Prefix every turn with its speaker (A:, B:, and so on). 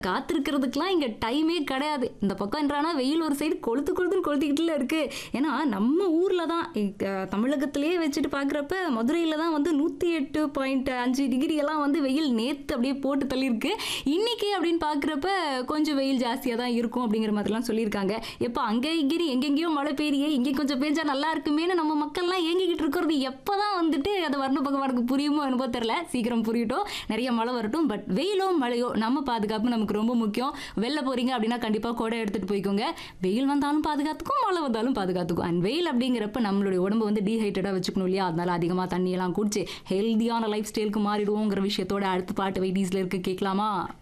A: காத்திருக்கிறதுக்கெல்லாம் இங்க டைமே கிடையாது இந்த பக்கம் என்றானா வெயில் ஒரு சைடு கொளுத்து கொளுத்துன்னு கொளுத்திக்கிட்டுல இருக்கு ஏன்னா நம்ம ஊர்ல தான் இங்க தமிழகத்திலேயே வச்சுட்டு பார்க்குறப்ப மதுரையில தான் வந்து நூத்தி எட்டு பாயிண்ட் அஞ்சு டிகிரி எல்லாம் வந்து வெயில் நேத்து அப்படியே போட்டு தள்ளியிருக்கு இன்னைக்கு அப்படின்னு பார்க்குறப்ப கொஞ்சம் வெயில் ஜாஸ்தியாக தான் இருக்கும் அப்படிங்கிற மாதிரிலாம் சொல்லியிருக்காங்க எப்போ அங்கே இங்கிரி எங்கெங்கேயோ மழை பெய்யே இங்கே கொஞ்சம் பெஞ்சா நல்லா இருக்குமேனு நம்ம மக்கள்லாம் ஏங்கிக்கிட்டு இருக்கிறது எப்போ தான் வந்துட்டு அது வர்ண பகவானுக்கு புரியுமோ என்னவோ தெரில சீக்கிரம் புரியட்டும் நிறைய மழை வரட்டும் பட் வெயிலோ மழையோ நம்ம பாதுகாப்பு நமக்கு ரொம்ப முக்கியம் வெளில போறீங்க அப்படின்னா கண்டிப்பாக கொடை எடுத்துட்டு போய்க்கோங்க வெயில் வந்தாலும் பாதுகாத்துக்கும் மழை வந்தாலும் பாதுகாத்துக்கும் அண்ட் வெயில் அப்படிங்கிறப்ப நம்மளுடைய உடம்பு வந்து டீஹைட்டடாக வச்சுக்கணும் இல்லையா அதனால அதிகமாக தண்ணியெல்லாம் குடிச்சு ஹெல்தியான லைஃப் ஸ்டைலுக்கு மாறிடுவோங்கிற விஷயத்தோட அடுத்த பாட்டு வெயிட்டீஸில் இருக்கு கேட்கலாமா